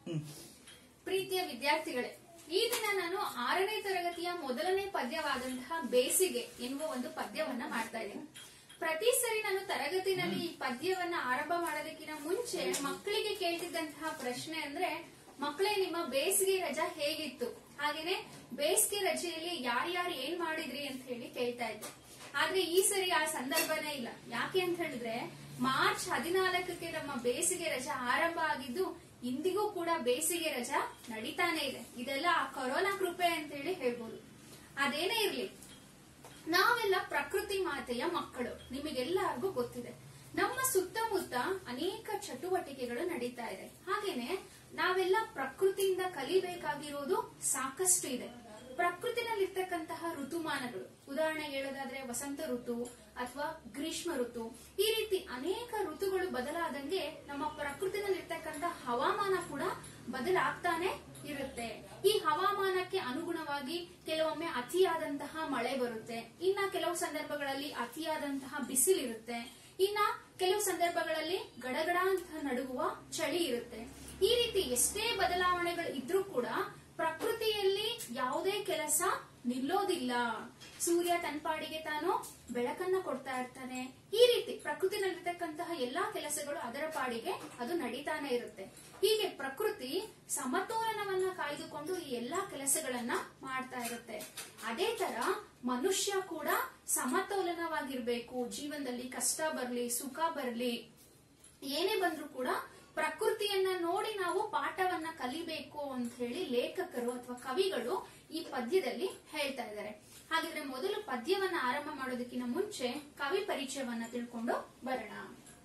ಪ್ರೀತಿಯ ವಿದ್ಯಾರ್ಥಿಗಳೇ ಈ ದಿನ ನಾನು ಆರನೇ ತರಗತಿಯ ಮೊದಲನೇ ಪದ್ಯವಾದಂತಹ ಬೇಸಿಗೆ ಎನ್ನುವ ಒಂದು ಪದ್ಯವನ್ನ ಮಾಡ್ತಾ ಇದ್ದೀನಿ ಪ್ರತಿ ಸರಿ ನಾನು ತರಗತಿನಲ್ಲಿ ಈ ಪದ್ಯವನ್ನ ಆರಂಭ ಮಾಡೋದಕ್ಕಿಂತ ಮುಂಚೆ ಮಕ್ಕಳಿಗೆ ಕೇಳ್ತಿದ್ದಂತಹ ಪ್ರಶ್ನೆ ಅಂದ್ರೆ ಮಕ್ಕಳೇ ನಿಮ್ಮ ಬೇಸಿಗೆ ರಜಾ ಹೇಗಿತ್ತು ಹಾಗೇನೆ ಬೇಸಿಗೆ ರಜೆಯಲ್ಲಿ ಯಾರ್ಯಾರು ಏನ್ ಮಾಡಿದ್ರಿ ಅಂತ ಹೇಳಿ ಕೇಳ್ತಾ ಇದ್ದೆ ಆದ್ರೆ ಈ ಸರಿ ಆ ಸಂದರ್ಭನೇ ಇಲ್ಲ ಯಾಕೆ ಅಂತ ಹೇಳಿದ್ರೆ ಮಾರ್ಚ್ ಹದಿನಾಲ್ಕಕ್ಕೆ ನಮ್ಮ ಬೇಸಿಗೆ ರಜಾ ಆರಂಭ ಆಗಿದ್ದು ಇಂದಿಗೂ ಕೂಡ ಬೇಸಿಗೆ ರಜಾ ನಡೀತಾನೆ ಇದೆ ಇದೆಲ್ಲ ಆ ಕೊರೋನಾ ಕೃಪೆ ಅಂತ ಹೇಳಿ ಹೇಳ್ಬೋದು ಅದೇನೇ ಇರ್ಲಿ ನಾವೆಲ್ಲ ಪ್ರಕೃತಿ ಮಾತೆಯ ಮಕ್ಕಳು ನಿಮಗೆಲ್ಲರಿಗೂ ಗೊತ್ತಿದೆ ನಮ್ಮ ಸುತ್ತಮುತ್ತ ಅನೇಕ ಚಟುವಟಿಕೆಗಳು ನಡೀತಾ ಇದೆ ಹಾಗೇನೆ ನಾವೆಲ್ಲ ಪ್ರಕೃತಿಯಿಂದ ಕಲಿಬೇಕಾಗಿರೋದು ಸಾಕಷ್ಟು ಇದೆ ಪ್ರಕೃತಿನಲ್ಲಿರ್ತಕ್ಕಂತಹ ಋತುಮಾನಗಳು ಉದಾಹರಣೆಗೆ ಹೇಳೋದಾದ್ರೆ ವಸಂತ ಋತು ಅಥವಾ ಗ್ರೀಷ್ಮ ಋತು ಈ ರೀತಿ ಅನೇಕ ಋತುಗಳು ಬದಲಾದಂಗೆ ನಮ್ಮ ಪ್ರಕೃತಿನಲ್ಲಿರ್ತಕ್ಕಂತಹ ಹವಾಮಾನ ಕೂಡ ಬದಲಾಗ್ತಾನೆ ಇರುತ್ತೆ ಈ ಹವಾಮಾನಕ್ಕೆ ಅನುಗುಣವಾಗಿ ಕೆಲವೊಮ್ಮೆ ಅತಿಯಾದಂತಹ ಮಳೆ ಬರುತ್ತೆ ಇನ್ನ ಕೆಲವು ಸಂದರ್ಭಗಳಲ್ಲಿ ಅತಿಯಾದಂತಹ ಬಿಸಿಲಿರುತ್ತೆ ಇನ್ನ ಕೆಲವು ಸಂದರ್ಭಗಳಲ್ಲಿ ಗಡಗಡ ಅಂತ ನಡುಗುವ ಚಳಿ ಇರುತ್ತೆ ಈ ರೀತಿ ಎಷ್ಟೇ ಬದಲಾವಣೆಗಳು ಇದ್ರೂ ಕೂಡ ಪ್ರಕೃತಿಯಲ್ಲಿ ಯಾವುದೇ ಕೆಲಸ ನಿಲ್ಲೋದಿಲ್ಲ ಸೂರ್ಯ ತನ್ಪಾಡಿಗೆ ತಾನು ಬೆಳಕನ್ನ ಕೊಡ್ತಾ ಇರ್ತಾನೆ ಈ ರೀತಿ ಪ್ರಕೃತಿನಲ್ಲಿರ್ತಕ್ಕಂತಹ ಎಲ್ಲಾ ಕೆಲಸಗಳು ಅದರ ಪಾಡಿಗೆ ಅದು ನಡೀತಾನೆ ಇರುತ್ತೆ ಹೀಗೆ ಪ್ರಕೃತಿ ಸಮತೋಲನವನ್ನ ಕಾಯ್ದುಕೊಂಡು ಈ ಎಲ್ಲಾ ಕೆಲಸಗಳನ್ನ ಮಾಡ್ತಾ ಇರುತ್ತೆ ಅದೇ ತರ ಮನುಷ್ಯ ಕೂಡ ಸಮತೋಲನವಾಗಿರ್ಬೇಕು ಜೀವನದಲ್ಲಿ ಕಷ್ಟ ಬರ್ಲಿ ಸುಖ ಬರ್ಲಿ ಏನೇ ಬಂದ್ರೂ ಕೂಡ ಪ್ರಕೃತಿಯನ್ನ ನೋಡಿ ನಾವು ಪಾಠವನ್ನ ಕಲಿಬೇಕು ಅಂತ ಹೇಳಿ ಲೇಖಕರು ಅಥವಾ ಕವಿಗಳು ಈ ಪದ್ಯದಲ್ಲಿ ಹೇಳ್ತಾ ಇದ್ದಾರೆ ಹಾಗಿದ್ರೆ ಮೊದಲು ಪದ್ಯವನ್ನ ಆರಂಭ ಮಾಡೋದಕ್ಕಿಂತ ಮುಂಚೆ ಕವಿ ಪರಿಚಯವನ್ನ ತಿಳ್ಕೊಂಡು ಬರೋಣ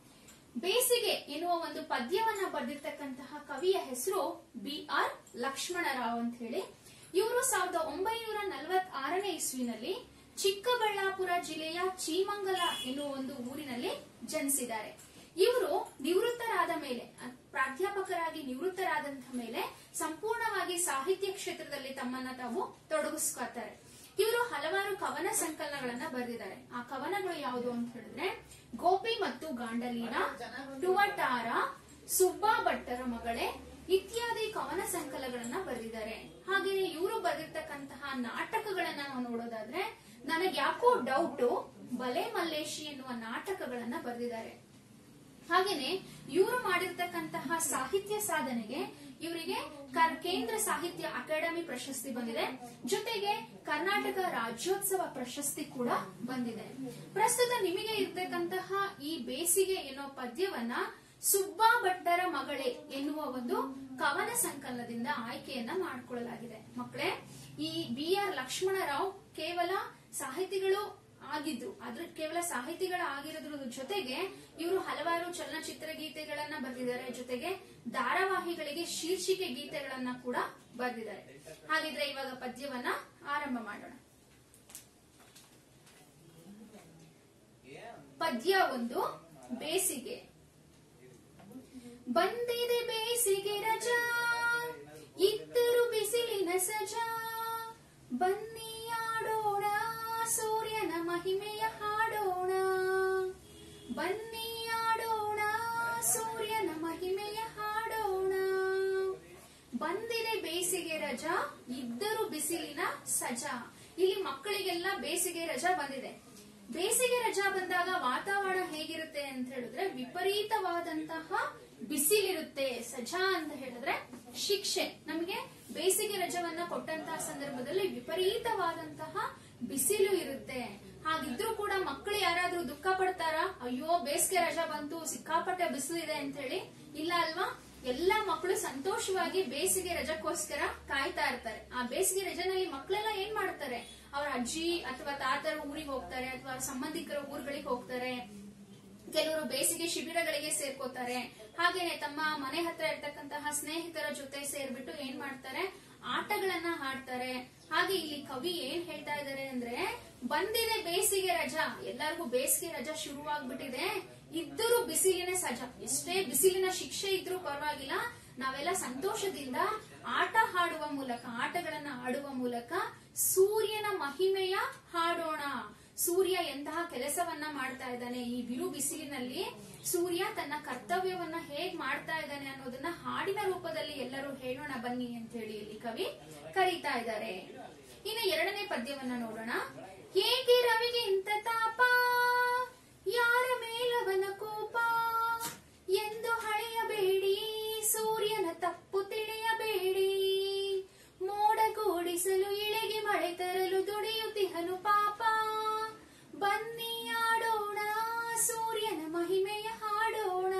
ಬೇಸಿಗೆ ಎನ್ನುವ ಒಂದು ಪದ್ಯವನ್ನ ಬರೆದಿರ್ತಕ್ಕಂತಹ ಕವಿಯ ಹೆಸರು ಬಿ ಆರ್ ಲಕ್ಷ್ಮಣರಾವ್ ಅಂತ ಹೇಳಿ ಇವರು ಸಾವಿರದ ಒಂಬೈನೂರ ನಲವತ್ ಆರನೇ ಇಸ್ವಿನಲ್ಲಿ ಚಿಕ್ಕಬಳ್ಳಾಪುರ ಜಿಲ್ಲೆಯ ಚೀಮಂಗಲ ಎನ್ನುವ ಒಂದು ಊರಿನಲ್ಲಿ ಜನಿಸಿದ್ದಾರೆ ಇವರು ನಿವೃತ್ತರಾದ ಮೇಲೆ ಅ- ಪ್ರಾಧ್ಯಾಪಕರಾಗಿ ನಿವೃತ್ತರಾದಂತ ಮೇಲೆ ಸಂಪೂರ್ಣವಾಗಿ ಸಾಹಿತ್ಯ ಕ್ಷೇತ್ರದಲ್ಲಿ ತಮ್ಮನ್ನ ತಾವು ತೊಡಗಿಸ್ಕೊತಾರೆ ಇವರು ಹಲವಾರು ಕವನ ಸಂಕಲನಗಳನ್ನ ಬರೆದಿದ್ದಾರೆ ಆ ಕವನಗಳು ಯಾವುದು ಅಂತ ಹೇಳಿದ್ರೆ ಗೋಪಿ ಮತ್ತು ಗಾಂಡಲೀನ ಟುವಟಾರ ಸುಬ್ಬಾ ಭಟ್ಟರ ಮಗಳೇ ಇತ್ಯಾದಿ ಕವನ ಸಂಕಲನಗಳನ್ನ ಬರೆದಿದ್ದಾರೆ ಹಾಗೆಯೇ ಇವರು ಬರೆದಿರ್ತಕ್ಕಂತಹ ನಾಟಕಗಳನ್ನ ನಾವು ನೋಡೋದಾದ್ರೆ ನನಗೆ ಯಾಕೋ ಡೌಟು ಬಲೆ ಮಲ್ಲೇಶಿ ಎನ್ನುವ ನಾಟಕಗಳನ್ನ ಬರೆದಿದ್ದಾರೆ ಹಾಗೇನೆ ಇವರು ಮಾಡಿರ್ತಕ್ಕಂತಹ ಸಾಹಿತ್ಯ ಸಾಧನೆಗೆ ಇವರಿಗೆ ಕರ್- ಕೇಂದ್ರ ಸಾಹಿತ್ಯ ಅಕಾಡೆಮಿ ಪ್ರಶಸ್ತಿ ಬಂದಿದೆ ಜೊತೆಗೆ ಕರ್ನಾಟಕ ರಾಜ್ಯೋತ್ಸವ ಪ್ರಶಸ್ತಿ ಕೂಡ ಬಂದಿದೆ ಪ್ರಸ್ತುತ ನಿಮಗೆ ಇರ್ತಕ್ಕಂತಹ ಈ ಬೇಸಿಗೆ ಎನ್ನುವ ಪದ್ಯವನ್ನ ಸುಬ್ಬಾ ಭಟ್ಟರ ಮಗಳೇ ಎನ್ನುವ ಒಂದು ಕವನ ಸಂಕಲನದಿಂದ ಆಯ್ಕೆಯನ್ನ ಮಾಡಿಕೊಳ್ಳಲಾಗಿದೆ ಮಕ್ಕಳೇ ಈ ಬಿ ಆರ್ ಲಕ್ಷ್ಮಣರಾವ್ ಕೇವಲ ಸಾಹಿತಿಗಳು ಆಗಿದ್ರು ಅದ್ರ ಕೇವಲ ಸಾಹಿತಿಗಳ ಆಗಿರೋದ್ರ ಜೊತೆಗೆ ಇವರು ಹಲವಾರು ಚಲನಚಿತ್ರ ಗೀತೆಗಳನ್ನ ಬರೆದಿದ್ದಾರೆ ಜೊತೆಗೆ ಧಾರಾವಾಹಿಗಳಿಗೆ ಶೀರ್ಷಿಕೆ ಗೀತೆಗಳನ್ನ ಕೂಡ ಬರೆದಿದ್ದಾರೆ ಹಾಗಿದ್ರೆ ಇವಾಗ ಪದ್ಯವನ್ನ ಆರಂಭ ಮಾಡೋಣ ಪದ್ಯ ಒಂದು ಬೇಸಿಗೆ ಬಂದಿದೆ ಬೇಸಿಗೆ ರಜಾ ಇದ್ದರು ಬಿಸಿಲಿನ ಸಜಾ ಬನ್ನಿ ಆಡೋಣ ಸೂರ್ಯನ ಮಹಿಮೆಯ ಹಾಡೋಣ ಬನ್ನಿ ಆಡೋಣ ಸೂರ್ಯನ ಮಹಿಮೆಯ ಹಾಡೋಣ ಬಂದಿದೆ ಬೇಸಿಗೆ ರಜಾ ಇದ್ದರು ಬಿಸಿಲಿನ ಸಜಾ ಇಲ್ಲಿ ಮಕ್ಕಳಿಗೆಲ್ಲ ಬೇಸಿಗೆ ರಜಾ ಬಂದಿದೆ ಬೇಸಿಗೆ ರಜಾ ಬಂದಾಗ ವಾತಾವರಣ ಹೇಗಿರುತ್ತೆ ಅಂತ ಹೇಳಿದ್ರೆ ವಿಪರೀತವಾದಂತಹ ಬಿಸಿಲಿರುತ್ತೆ ಸಜಾ ಅಂತ ಹೇಳಿದ್ರೆ ಶಿಕ್ಷೆ ನಮಗೆ ಬೇಸಿಗೆ ರಜವನ್ನ ಕೊಟ್ಟಂತಹ ಸಂದರ್ಭದಲ್ಲಿ ವಿಪರೀತವಾದಂತಹ ಬಿಸಿಲು ಇರುತ್ತೆ ಹಾಗಿದ್ರೂ ಕೂಡ ಮಕ್ಕಳು ಯಾರಾದ್ರೂ ದುಃಖ ಪಡ್ತಾರಾ ಅಯ್ಯೋ ಬೇಸಿಗೆ ರಜಾ ಬಂತು ಸಿಕ್ಕಾಪಟ್ಟೆ ಬಿಸಿಲು ಇದೆ ಅಂತ ಹೇಳಿ ಇಲ್ಲ ಅಲ್ವಾ ಎಲ್ಲಾ ಮಕ್ಕಳು ಸಂತೋಷವಾಗಿ ಬೇಸಿಗೆ ರಜಕ್ಕೋಸ್ಕರ ಕಾಯ್ತಾ ಇರ್ತಾರೆ ಆ ಬೇಸಿಗೆ ರಜನಲ್ಲಿ ಮಕ್ಕಳೆಲ್ಲ ಏನ್ ಮಾಡ್ತಾರೆ ಅವ್ರ ಅಜ್ಜಿ ಅಥವಾ ತಾತರ ಊರಿಗೆ ಹೋಗ್ತಾರೆ ಅಥವಾ ಸಂಬಂಧಿಕರ ಊರುಗಳಿಗೆ ಹೋಗ್ತಾರೆ ಕೆಲವರು ಬೇಸಿಗೆ ಶಿಬಿರಗಳಿಗೆ ಸೇರ್ಕೋತಾರೆ ಹಾಗೇನೆ ತಮ್ಮ ಮನೆ ಹತ್ರ ಇರ್ತಕ್ಕಂತಹ ಸ್ನೇಹಿತರ ಜೊತೆ ಸೇರ್ಬಿಟ್ಟು ಏನ್ ಮಾಡ್ತಾರೆ ಆಟಗಳನ್ನ ಹಾಡ್ತಾರೆ ಹಾಗೆ ಇಲ್ಲಿ ಕವಿ ಏನ್ ಹೇಳ್ತಾ ಇದ್ದಾರೆ ಅಂದ್ರೆ ಬಂದಿದೆ ಬೇಸಿಗೆ ರಜಾ ಎಲ್ಲರಿಗೂ ಬೇಸಿಗೆ ರಜಾ ಶುರುವಾಗ್ಬಿಟ್ಟಿದೆ ಇದ್ದರೂ ಬಿಸಿಲಿನ ಸಜಾ ಎಷ್ಟೇ ಬಿಸಿಲಿನ ಶಿಕ್ಷೆ ಇದ್ರೂ ಪರವಾಗಿಲ್ಲ ನಾವೆಲ್ಲ ಸಂತೋಷದಿಂದ ಆಟ ಹಾಡುವ ಮೂಲಕ ಆಟಗಳನ್ನ ಆಡುವ ಮೂಲಕ ಸೂರ್ಯನ ಮಹಿಮೆಯ ಹಾಡೋಣ ಸೂರ್ಯ ಎಂತಹ ಕೆಲಸವನ್ನ ಮಾಡ್ತಾ ಇದ್ದಾನೆ ಈ ಬಿರು ಬಿಸಿಲಿನಲ್ಲಿ ಸೂರ್ಯ ತನ್ನ ಕರ್ತವ್ಯವನ್ನ ಹೇಗ್ ಮಾಡ್ತಾ ಇದ್ದಾನೆ ಅನ್ನೋದನ್ನ ಹಾಡಿನ ರೂಪದಲ್ಲಿ ಎಲ್ಲರೂ ಹೇಳೋಣ ಬನ್ನಿ ಅಂತ ಹೇಳಿ ಇಲ್ಲಿ ಕವಿ ಕರೀತಾ ಇದ್ದಾರೆ ಇನ್ನು ಎರಡನೇ ಪದ್ಯವನ್ನ ನೋಡೋಣ ಏಕೆ ರವಿಗೆ ಇಂಥ ತಾಪ ಯಾರ ಮೇಲವನ ಕೋಪ ಎಂದು ಹಳೆಯಬೇಡಿ ಸೂರ್ಯನ ತಪ್ಪು ತಿಳಿಯಬೇಡಿ ಮೋಡ ಕೂಡಿಸಲು ಇಳೆಗೆ ಮಳೆ ತರಲು ದುಡಿಯುತ್ತಿಹನು ಪಾಪ ಬನ್ನಿ ಆಡೋಣ ಸೂರ್ಯನ ಮಹಿಮೆಯ ಹಾಡೋಣ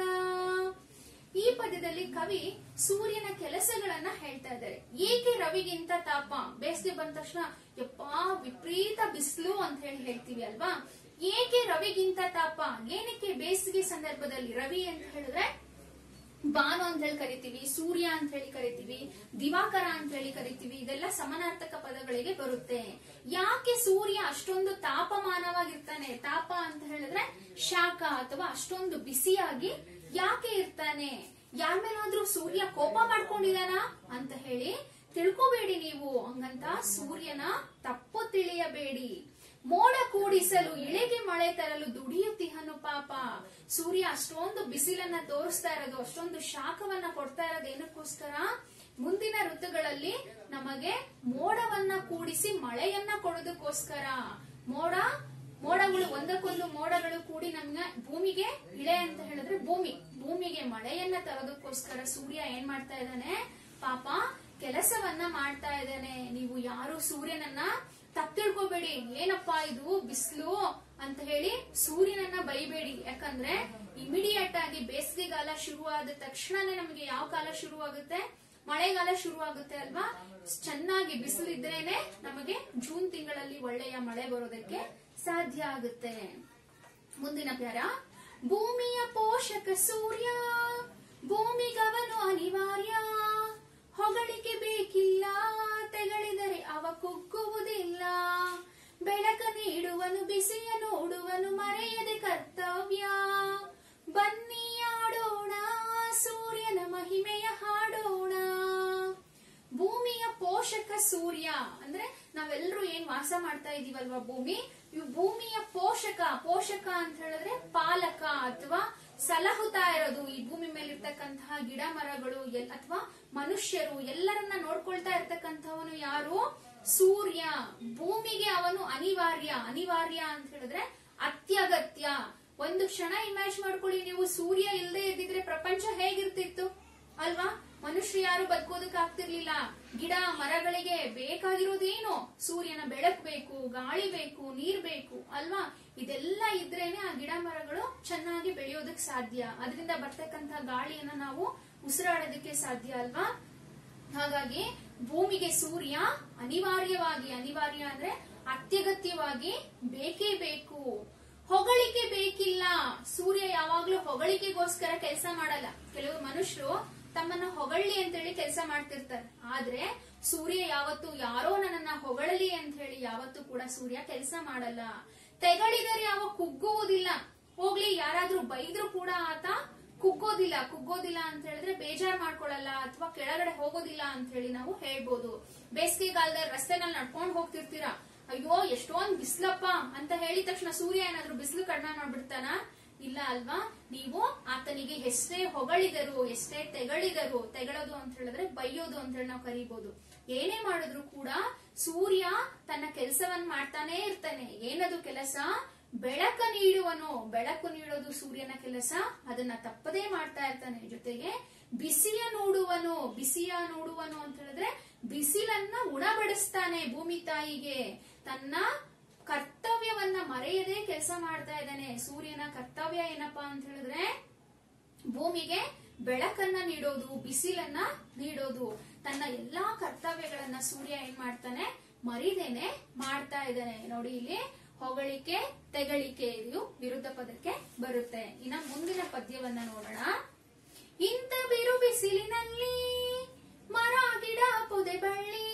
ಈ ಪದ್ಯದಲ್ಲಿ ಕವಿ ಸೂರ್ಯನ ಕೆಲಸಗಳನ್ನ ಹೇಳ್ತಾ ಇದ್ದಾರೆ ಏಕೆ ರವಿಗಿಂತ ತಾಪ ಬೇಸಿಗೆ ಬಂದ ತಕ್ಷಣ ಯಪ್ಪಾ ವಿಪರೀತ ಬಿಸಿಲು ಅಂತ ಹೇಳಿ ಹೇಳ್ತೀವಿ ಅಲ್ವಾ ಏಕೆ ರವಿಗಿಂತ ತಾಪ ಏನಕ್ಕೆ ಬೇಸಿಗೆ ಸಂದರ್ಭದಲ್ಲಿ ರವಿ ಅಂತ ಹೇಳಿದ್ರೆ ಬಾನು ಅಂತ ಹೇಳಿ ಕರಿತೀವಿ ಸೂರ್ಯ ಅಂತ ಹೇಳಿ ಕರಿತೀವಿ ದಿವಾಕರ ಅಂತ ಹೇಳಿ ಕರಿತೀವಿ ಇದೆಲ್ಲ ಸಮಾನಾರ್ಥಕ ಪದಗಳಿಗೆ ಬರುತ್ತೆ ಯಾಕೆ ಸೂರ್ಯ ಅಷ್ಟೊಂದು ತಾಪಮಾನವಾಗಿರ್ತಾನೆ ತಾಪ ಅಂತ ಹೇಳಿದ್ರೆ ಶಾಖ ಅಥವಾ ಅಷ್ಟೊಂದು ಬಿಸಿಯಾಗಿ ಯಾಕೆ ಇರ್ತಾನೆ ಯಾರ ಮೇಲಾದ್ರೂ ಸೂರ್ಯ ಕೋಪ ಮಾಡ್ಕೊಂಡಿದಾನ ಅಂತ ಹೇಳಿ ತಿಳ್ಕೋಬೇಡಿ ನೀವು ಹಂಗಂತ ಸೂರ್ಯನ ತಪ್ಪು ತಿಳಿಯಬೇಡಿ ಮೋಡ ಕೂಡಿಸಲು ಇಳೆಗೆ ಮಳೆ ತರಲು ದುಡಿಯುತ್ತಿಹನು ಪಾಪ ಸೂರ್ಯ ಅಷ್ಟೊಂದು ಬಿಸಿಲನ್ನ ತೋರಿಸ್ತಾ ಇರೋದು ಅಷ್ಟೊಂದು ಶಾಖವನ್ನ ಕೊಡ್ತಾ ಇರೋದು ಏನಕ್ಕೋಸ್ಕರ ಮುಂದಿನ ಋತುಗಳಲ್ಲಿ ನಮಗೆ ಮೋಡವನ್ನ ಕೂಡಿಸಿ ಮಳೆಯನ್ನ ಕೊಡೋದಕ್ಕೋಸ್ಕರ ಮೋಡ ಮೋಡಗಳು ಒಂದಕ್ಕೊಂದು ಮೋಡಗಳು ಕೂಡಿ ನಮ್ಗೆ ಭೂಮಿಗೆ ಇಳೆ ಅಂತ ಹೇಳಿದ್ರೆ ಭೂಮಿ ಭೂಮಿಗೆ ಮಳೆಯನ್ನ ತರೋದಕ್ಕೋಸ್ಕರ ಸೂರ್ಯ ಏನ್ ಮಾಡ್ತಾ ಇದ್ದಾನೆ ಪಾಪ ಕೆಲಸವನ್ನ ಮಾಡ್ತಾ ಇದ್ದಾನೆ ನೀವು ಯಾರು ಸೂರ್ಯನನ್ನ ತಪ್ಪು ತಿಳ್ಕೊಬೇಡಿ ಏನಪ್ಪಾ ಇದು ಬಿಸಿಲು ಅಂತ ಹೇಳಿ ಸೂರ್ಯನನ್ನ ಬೈಬೇಡಿ ಯಾಕಂದ್ರೆ ಇಮಿಡಿಯೇಟ್ ಆಗಿ ಬೇಸಿಗೆಗಾಲ ಶುರುವಾದ ತಕ್ಷಣನೇ ನಮಗೆ ಯಾವ ಕಾಲ ಶುರುವಾಗುತ್ತೆ ಮಳೆಗಾಲ ಶುರುವಾಗುತ್ತೆ ಅಲ್ವಾ ಚೆನ್ನಾಗಿ ಬಿಸಿಲಿದ್ರೇನೆ ನಮಗೆ ಜೂನ್ ತಿಂಗಳಲ್ಲಿ ಒಳ್ಳೆಯ ಮಳೆ ಬರೋದಕ್ಕೆ ಸಾಧ್ಯ ಆಗುತ್ತೆ ಮುಂದಿನ ಪ್ಯಾರ ಭೂಮಿಯ ಪೋಷಕ ಸೂರ್ಯ ಭೂಮಿಗವನು ಅನಿವಾರ್ಯ ಹೊಗಳಿಕೆ ಬೇಕಿಲ್ಲ ತೆಗಳಿದರೆ ಅವ ಕುಗ್ಗುವುದಿಲ್ಲ ಬೆಳಕ ನೀಡುವನು ಬಿಸಿಯ ನೋಡುವನು ಮರೆಯದೆ ಕರ್ತವ್ಯ ಬನ್ನಿ ಆಡೋಣ ಸೂರ್ಯನ ಮಹಿಮೆಯ ಹಾಡೋಣ ಭೂಮಿಯ ಪೋಷಕ ಸೂರ್ಯ ಅಂದ್ರೆ ನಾವೆಲ್ಲರೂ ಏನ್ ವಾಸ ಮಾಡ್ತಾ ಇದೀವಲ್ವಾ ಭೂಮಿ ಇವು ಭೂಮಿಯ ಪೋಷಕ ಪೋಷಕ ಅಂತ ಹೇಳಿದ್ರೆ ಪಾಲಕ ಅಥವಾ ಸಲಹುತ್ತಾ ಇರೋದು ಈ ಭೂಮಿ ಮೇಲೆ ಇರ್ತಕ್ಕಂತಹ ಗಿಡ ಮರಗಳು ಅಥವಾ ಮನುಷ್ಯರು ಎಲ್ಲರನ್ನ ನೋಡ್ಕೊಳ್ತಾ ಇರ್ತಕ್ಕಂಥವನು ಯಾರು ಸೂರ್ಯ ಭೂಮಿಗೆ ಅವನು ಅನಿವಾರ್ಯ ಅನಿವಾರ್ಯ ಅಂತ ಹೇಳಿದ್ರೆ ಅತ್ಯಗತ್ಯ ಒಂದು ಕ್ಷಣ ಇಮ್ಯಾಜ್ ಮಾಡ್ಕೊಳ್ಳಿ ನೀವು ಸೂರ್ಯ ಇಲ್ಲದೆ ಇದ್ದಿದ್ರೆ ಪ್ರಪಂಚ ಹೇಗಿರ್ತಿತ್ತು ಅಲ್ವಾ ಮನುಷ್ಯ ಯಾರು ಬದುಕೋದಕ್ಕಾಗ್ತಿರ್ಲಿಲ್ಲ ಗಿಡ ಮರಗಳಿಗೆ ಬೇಕಾಗಿರೋದೇನು ಸೂರ್ಯನ ಬೆಳಕು ಬೇಕು ಗಾಳಿ ಬೇಕು ನೀರ್ ಬೇಕು ಅಲ್ವಾ ಇದೆಲ್ಲ ಇದ್ರೇನೆ ಆ ಗಿಡ ಮರಗಳು ಚೆನ್ನಾಗಿ ಬೆಳೆಯೋದಕ್ ಸಾಧ್ಯ ಅದರಿಂದ ಬರ್ತಕ್ಕಂತ ಗಾಳಿಯನ್ನ ನಾವು ಉಸಿರಾಡೋದಕ್ಕೆ ಸಾಧ್ಯ ಅಲ್ವಾ ಹಾಗಾಗಿ ಭೂಮಿಗೆ ಸೂರ್ಯ ಅನಿವಾರ್ಯವಾಗಿ ಅನಿವಾರ್ಯ ಅಂದ್ರೆ ಅತ್ಯಗತ್ಯವಾಗಿ ಬೇಕೇ ಬೇಕು ಹೊಗಳಿಕೆ ಬೇಕಿಲ್ಲ ಸೂರ್ಯ ಯಾವಾಗ್ಲೂ ಹೊಗಳಿಕೆಗೋಸ್ಕರ ಕೆಲಸ ಮಾಡಲ್ಲ ಕೆಲವು ಮನುಷ್ಯರು ತಮ್ಮನ್ನ ಹೊಗಳ್ಳಿ ಅಂತೇಳಿ ಕೆಲಸ ಮಾಡ್ತಿರ್ತಾರೆ ಆದ್ರೆ ಸೂರ್ಯ ಯಾವತ್ತು ಯಾರೋ ನನ್ನನ್ನ ಹೊಗಳಲಿ ಅಂತ ಹೇಳಿ ಯಾವತ್ತೂ ಕೂಡ ಸೂರ್ಯ ಕೆಲಸ ಮಾಡಲ್ಲ ತೆಗಳಿದರೆ ಅವ ಕುಗ್ಗುವುದಿಲ್ಲ ಹೋಗ್ಲಿ ಯಾರಾದ್ರೂ ಬೈದ್ರು ಕೂಡ ಆತ ಕುಗ್ಗೋದಿಲ್ಲ ಕುಗ್ಗೋದಿಲ್ಲ ಅಂತ ಹೇಳಿದ್ರೆ ಬೇಜಾರ್ ಮಾಡ್ಕೊಳಲ್ಲ ಅಥವಾ ಕೆಳಗಡೆ ಹೋಗೋದಿಲ್ಲ ಅಂತ ಹೇಳಿ ನಾವು ಹೇಳ್ಬೋದು ಬೇಸಿಗೆಗಾಲದಲ್ಲಿ ರಸ್ತೆನಲ್ಲಿ ನಡ್ಕೊಂಡ್ ಹೋಗ್ತಿರ್ತೀರಾ ಅಯ್ಯೋ ಎಷ್ಟೊಂದ್ ಬಿಸ್ಲಪ್ಪ ಅಂತ ಹೇಳಿದ ತಕ್ಷಣ ಸೂರ್ಯ ಏನಾದ್ರೂ ಬಿಸಿಲು ಕಡಿಮೆ ಮಾಡ್ಬಿಡ್ತಾನ ಇಲ್ಲ ಅಲ್ವಾ ನೀವು ಆತನಿಗೆ ಎಷ್ಟೇ ಹೊಗಳಿದರು ಎಷ್ಟೇ ತೆಗಳಿದರು ತೆಗಳೋದು ಅಂತ ಹೇಳಿದ್ರೆ ಬೈಯೋದು ಅಂತ ಹೇಳಿ ನಾವು ಕರಿಬಹುದು ಏನೇ ಮಾಡಿದ್ರು ಕೂಡ ಸೂರ್ಯ ತನ್ನ ಕೆಲಸವನ್ನ ಮಾಡ್ತಾನೆ ಇರ್ತಾನೆ ಏನದು ಕೆಲಸ ಬೆಳಕ ನೀಡುವನು ಬೆಳಕು ನೀಡೋದು ಸೂರ್ಯನ ಕೆಲಸ ಅದನ್ನ ತಪ್ಪದೇ ಮಾಡ್ತಾ ಇರ್ತಾನೆ ಜೊತೆಗೆ ಬಿಸಿಯ ನೋಡುವನು ಬಿಸಿಯ ನೋಡುವನು ಅಂತ ಹೇಳಿದ್ರೆ ಬಿಸಿಲನ್ನ ಉಣಬಡಿಸ್ತಾನೆ ಭೂಮಿ ತಾಯಿಗೆ ತನ್ನ ಕರ್ತವ್ಯವನ್ನ ಮರೆಯದೆ ಕೆಲಸ ಮಾಡ್ತಾ ಇದ್ದಾನೆ ಸೂರ್ಯನ ಕರ್ತವ್ಯ ಏನಪ್ಪಾ ಅಂತ ಹೇಳಿದ್ರೆ ಭೂಮಿಗೆ ಬೆಳಕನ್ನ ನೀಡೋದು ಬಿಸಿಲನ್ನ ನೀಡೋದು ತನ್ನ ಎಲ್ಲಾ ಕರ್ತವ್ಯಗಳನ್ನ ಸೂರ್ಯ ಏನ್ ಮಾಡ್ತಾನೆ ಮರಿದೇನೆ ಮಾಡ್ತಾ ಇದ್ದಾನೆ ನೋಡಿ ಇಲ್ಲಿ ಹೊಗಳಿಕೆ ತೆಗಳಿಕೆ ಇದು ವಿರುದ್ಧ ಪದಕ್ಕೆ ಬರುತ್ತೆ ಇನ್ನ ಮುಂದಿನ ಪದ್ಯವನ್ನ ನೋಡೋಣ ಇಂಥ ಬಿರು ಬಿಸಿಲಿನಲ್ಲಿ ಮರ ಗಿಡ ಪೊದೆ ಬಳ್ಳಿ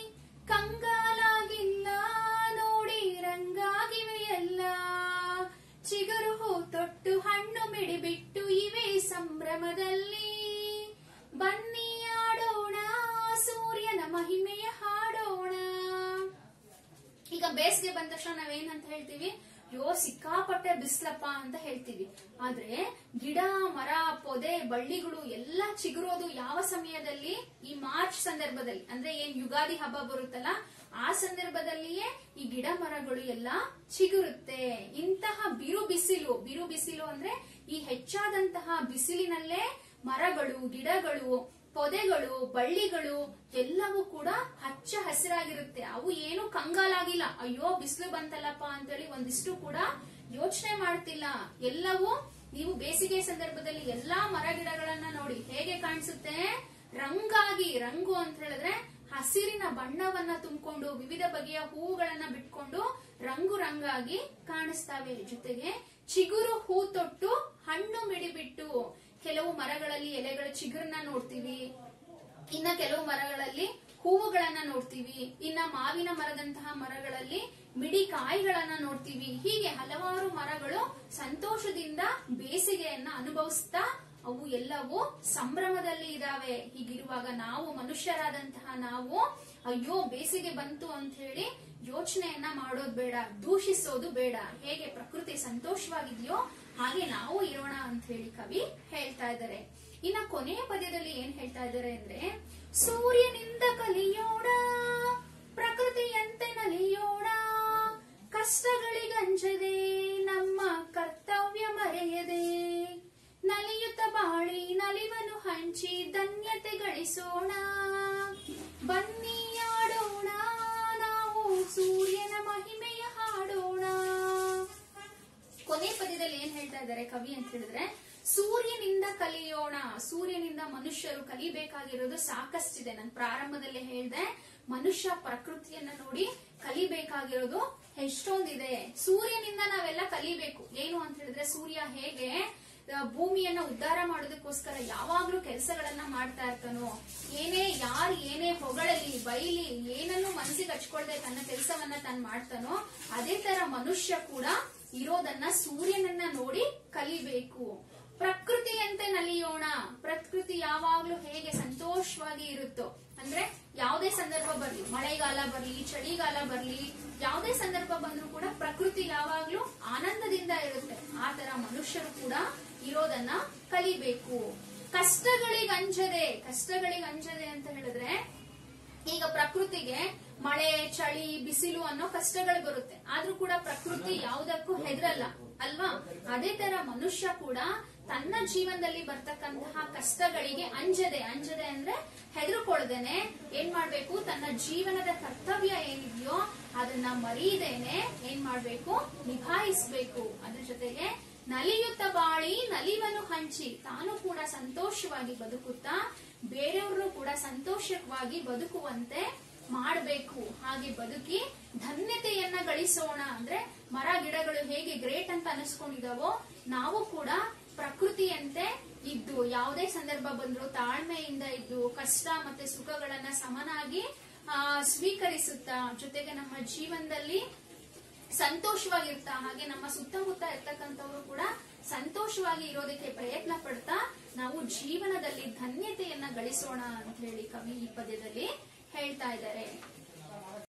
ಕಂಗಾಲಾಗಿಲ್ಲ ನೋಡಿ ರಂಗಾಗಿವೆ ಎಲ್ಲ ಚಿಗುರು ಹೂ ತೊಟ್ಟು ಹಣ್ಣು ಮಿಡಿಬಿಟ್ಟು ಇವೆ ಸಂಭ್ರಮದಲ್ಲಿ ಬನ್ನಿ ಆಡೋಣ ಸೂರ್ಯನ ಮಹಿಮೆಯ ಹಾಡೋಣ ಈಗ ಬೇಸಿಗೆ ಬಂದ ತಕ್ಷಣ ನಾವೇನಂತ ಹೇಳ್ತೀವಿ ಯೋ ಸಿಕ್ಕಾಪಟ್ಟೆ ಬಿಸ್ಲಪ್ಪ ಅಂತ ಹೇಳ್ತೀವಿ ಆದ್ರೆ ಗಿಡ ಮರ ಪೊದೆ ಬಳ್ಳಿಗಳು ಎಲ್ಲ ಚಿಗುರೋದು ಯಾವ ಸಮಯದಲ್ಲಿ ಈ ಮಾರ್ಚ್ ಸಂದರ್ಭದಲ್ಲಿ ಅಂದ್ರೆ ಏನ್ ಯುಗಾದಿ ಹಬ್ಬ ಬರುತ್ತಲ್ಲ ಆ ಸಂದರ್ಭದಲ್ಲಿಯೇ ಈ ಗಿಡ ಮರಗಳು ಎಲ್ಲ ಚಿಗುರುತ್ತೆ ಇಂತಹ ಬಿರು ಬಿಸಿಲು ಬಿರು ಬಿಸಿಲು ಅಂದ್ರೆ ಈ ಹೆಚ್ಚಾದಂತಹ ಬಿಸಿಲಿನಲ್ಲೇ ಮರಗಳು ಗಿಡಗಳು ಪೊದೆಗಳು ಬಳ್ಳಿಗಳು ಎಲ್ಲವೂ ಕೂಡ ಹಚ್ಚ ಹಸಿರಾಗಿರುತ್ತೆ ಅವು ಏನು ಕಂಗಾಲಾಗಿಲ್ಲ ಅಯ್ಯೋ ಬಿಸಿಲು ಬಂತಲ್ಲಪ್ಪ ಅಂತೇಳಿ ಒಂದಿಷ್ಟು ಕೂಡ ಯೋಚನೆ ಮಾಡ್ತಿಲ್ಲ ಎಲ್ಲವೂ ನೀವು ಬೇಸಿಗೆ ಸಂದರ್ಭದಲ್ಲಿ ಎಲ್ಲಾ ಮರ ಗಿಡಗಳನ್ನ ನೋಡಿ ಹೇಗೆ ಕಾಣಿಸುತ್ತೆ ರಂಗಾಗಿ ರಂಗು ಅಂತ ಹೇಳಿದ್ರೆ ಹಸಿರಿನ ಬಣ್ಣವನ್ನ ತುಂಬಿಕೊಂಡು ವಿವಿಧ ಬಗೆಯ ಹೂಗಳನ್ನ ಬಿಟ್ಕೊಂಡು ರಂಗು ರಂಗಾಗಿ ಕಾಣಿಸ್ತವೆ ಜೊತೆಗೆ ಚಿಗುರು ಹೂ ತೊಟ್ಟು ಹಣ್ಣು ಮಿಡಿಬಿಟ್ಟು ಕೆಲವು ಮರಗಳಲ್ಲಿ ಎಲೆಗಳ ಚಿಗುರನ್ನ ನೋಡ್ತೀವಿ ಇನ್ನ ಕೆಲವು ಮರಗಳಲ್ಲಿ ಹೂವುಗಳನ್ನ ನೋಡ್ತೀವಿ ಇನ್ನ ಮಾವಿನ ಮರದಂತಹ ಮರಗಳಲ್ಲಿ ಮಿಡಿ ಕಾಯಿಗಳನ್ನ ನೋಡ್ತೀವಿ ಹೀಗೆ ಹಲವಾರು ಮರಗಳು ಸಂತೋಷದಿಂದ ಬೇಸಿಗೆಯನ್ನ ಅನುಭವಿಸ್ತಾ ಅವು ಎಲ್ಲವೂ ಸಂಭ್ರಮದಲ್ಲಿ ಇದಾವೆ ಹೀಗಿರುವಾಗ ನಾವು ಮನುಷ್ಯರಾದಂತಹ ನಾವು ಅಯ್ಯೋ ಬೇಸಿಗೆ ಬಂತು ಅಂತ ಹೇಳಿ ಯೋಚನೆಯನ್ನ ಮಾಡೋದು ಬೇಡ ದೂಷಿಸೋದು ಬೇಡ ಹೇಗೆ ಪ್ರಕೃತಿ ಸಂತೋಷವಾಗಿದೆಯೋ ಹಾಗೆ ನಾವು ಇರೋಣ ಅಂತ ಹೇಳಿ ಕವಿ ಹೇಳ್ತಾ ಇದ್ದಾರೆ ಇನ್ನ ಕೊನೆಯ ಪದ್ಯದಲ್ಲಿ ಏನ್ ಹೇಳ್ತಾ ಇದ್ದಾರೆ ಅಂದ್ರೆ ಸೂರ್ಯನಿಂದ ಕಲಿಯೋಣ ಪ್ರಕೃತಿಯಂತೆ ನಲಿಯೋಣ ಕಷ್ಟಗಳಿಗಂಜದೆ ನಮ್ಮ ಕರ್ತವ್ಯ ಮರೆಯದೆ ನಲಿಯುತ್ತ ಬಾಳಿ ನಲಿವನು ಹಂಚಿ ಧನ್ಯತೆ ಗಳಿಸೋಣ ಬನ್ನಿಯಾಡೋಣ ನಾವು ಸೂರ್ಯನ ಮಹಿಮೆಯ ಹಾಡೋಣ ಕೊನೆ ಪದ್ಯದಲ್ಲಿ ಏನ್ ಹೇಳ್ತಾ ಇದ್ದಾರೆ ಕವಿ ಅಂತ ಹೇಳಿದ್ರೆ ಸೂರ್ಯನಿಂದ ಕಲಿಯೋಣ ಸೂರ್ಯನಿಂದ ಮನುಷ್ಯರು ಕಲಿಬೇಕಾಗಿರೋದು ಸಾಕಷ್ಟಿದೆ ನಾನು ಪ್ರಾರಂಭದಲ್ಲೇ ಹೇಳ್ದೆ ಮನುಷ್ಯ ಪ್ರಕೃತಿಯನ್ನ ನೋಡಿ ಕಲಿಬೇಕಾಗಿರೋದು ಎಷ್ಟೊಂದಿದೆ ಸೂರ್ಯನಿಂದ ನಾವೆಲ್ಲ ಕಲಿಬೇಕು ಏನು ಅಂತ ಹೇಳಿದ್ರೆ ಸೂರ್ಯ ಹೇಗೆ ಆ, ಭೂಮಿಯನ್ನ ಉದ್ಧಾರ ಮಾಡೋದಕ್ಕೋಸ್ಕರ ಯಾವಾಗ್ಲೂ ಕೆಲಸಗಳನ್ನ ಮಾಡ್ತಾ ಇರ್ತಾನೋ ಏನೇ ಯಾರು ಏನೇ ಹೊಗಳಲಿ ಬೈಲಿ ಏನನ್ನು ಮನಸ್ಸಿಗೆ ಹಚ್ಕೊಳ್ದೆ ತನ್ನ ಕೆಲಸವನ್ನ ತಾನು ಮಾಡ್ತಾನೋ ಅದೇ ತರ ಮನುಷ್ಯ ಕೂಡ ಇರೋದನ್ನ ಸೂರ್ಯನನ್ನ ನೋಡಿ ಕಲಿಬೇಕು ಪ್ರಕೃತಿಯಂತೆ ನಲಿಯೋಣ ಪ್ರಕೃತಿ ಯಾವಾಗ್ಲೂ ಹೇಗೆ ಸಂತೋಷವಾಗಿ ಇರುತ್ತೋ ಅಂದ್ರೆ ಯಾವುದೇ ಸಂದರ್ಭ ಬರ್ಲಿ ಮಳೆಗಾಲ ಬರ್ಲಿ ಚಳಿಗಾಲ ಬರ್ಲಿ ಯಾವುದೇ ಸಂದರ್ಭ ಬಂದ್ರೂ ಕೂಡ ಪ್ರಕೃತಿ ಯಾವಾಗ್ಲೂ ಆನಂದದಿಂದ ಇರುತ್ತೆ ಆ ತರ ಮನುಷ್ಯರು ಕೂಡ ಇರೋದನ್ನ ಕಲಿಬೇಕು ಕಷ್ಟಗಳಿಗೆ ಅಂಜದೆ ಕಷ್ಟಗಳಿಗೆ ಅಂಜದೆ ಅಂತ ಹೇಳಿದ್ರೆ ಈಗ ಪ್ರಕೃತಿಗೆ ಮಳೆ ಚಳಿ ಬಿಸಿಲು ಅನ್ನೋ ಕಷ್ಟಗಳು ಬರುತ್ತೆ ಆದ್ರೂ ಕೂಡ ಪ್ರಕೃತಿ ಯಾವುದಕ್ಕೂ ಹೆದರಲ್ಲ ಅಲ್ವಾ ಅದೇ ತರ ಮನುಷ್ಯ ಕೂಡ ತನ್ನ ಜೀವನದಲ್ಲಿ ಬರ್ತಕ್ಕಂತಹ ಕಷ್ಟಗಳಿಗೆ ಅಂಜದೆ ಅಂಜದೆ ಅಂದ್ರೆ ಹೆದರ್ಕೊಳ್ದೇನೆ ಏನ್ ಮಾಡ್ಬೇಕು ತನ್ನ ಜೀವನದ ಕರ್ತವ್ಯ ಏನಿದೆಯೋ ಅದನ್ನ ಮರೀದೇನೆ ಏನ್ ಮಾಡ್ಬೇಕು ನಿಭಾಯಿಸ್ಬೇಕು ಅದ್ರ ಜೊತೆಗೆ ನಲಿಯುತ್ತ ಬಾಳಿ ನಲಿವನ್ನು ಹಂಚಿ ತಾನು ಕೂಡ ಸಂತೋಷವಾಗಿ ಬದುಕುತ್ತಾ ಬೇರೆಯವರು ಕೂಡ ಸಂತೋಷವಾಗಿ ಬದುಕುವಂತೆ ಮಾಡಬೇಕು ಹಾಗೆ ಬದುಕಿ ಧನ್ಯತೆಯನ್ನ ಗಳಿಸೋಣ ಅಂದ್ರೆ ಮರ ಗಿಡಗಳು ಹೇಗೆ ಗ್ರೇಟ್ ಅಂತ ಅನಿಸ್ಕೊಂಡಿದಾವೋ ನಾವು ಕೂಡ ಪ್ರಕೃತಿಯಂತೆ ಇದ್ದು ಯಾವುದೇ ಸಂದರ್ಭ ಬಂದ್ರು ತಾಳ್ಮೆಯಿಂದ ಇದ್ದು ಕಷ್ಟ ಮತ್ತೆ ಸುಖಗಳನ್ನ ಸಮನಾಗಿ ಆ, ಸ್ವೀಕರಿಸುತ್ತಾ ಜೊತೆಗೆ ನಮ್ಮ ಜೀವನದಲ್ಲಿ ಸಂತೋಷವಾಗಿರ್ತಾ ಹಾಗೆ ನಮ್ಮ ಸುತ್ತಮುತ್ತ ಇರ್ತಕ್ಕಂಥವ್ರು ಕೂಡ ಸಂತೋಷವಾಗಿ ಇರೋದಕ್ಕೆ ಪ್ರಯತ್ನ ಪಡ್ತಾ ನಾವು ಜೀವನದಲ್ಲಿ ಧನ್ಯತೆಯನ್ನ ಗಳಿಸೋಣ ಅಂತ ಹೇಳಿ ಕವಿ ಈ ಪದ್ಯದಲ್ಲಿ ಹೇಳ್ತಾ ಇದ್ದಾರೆ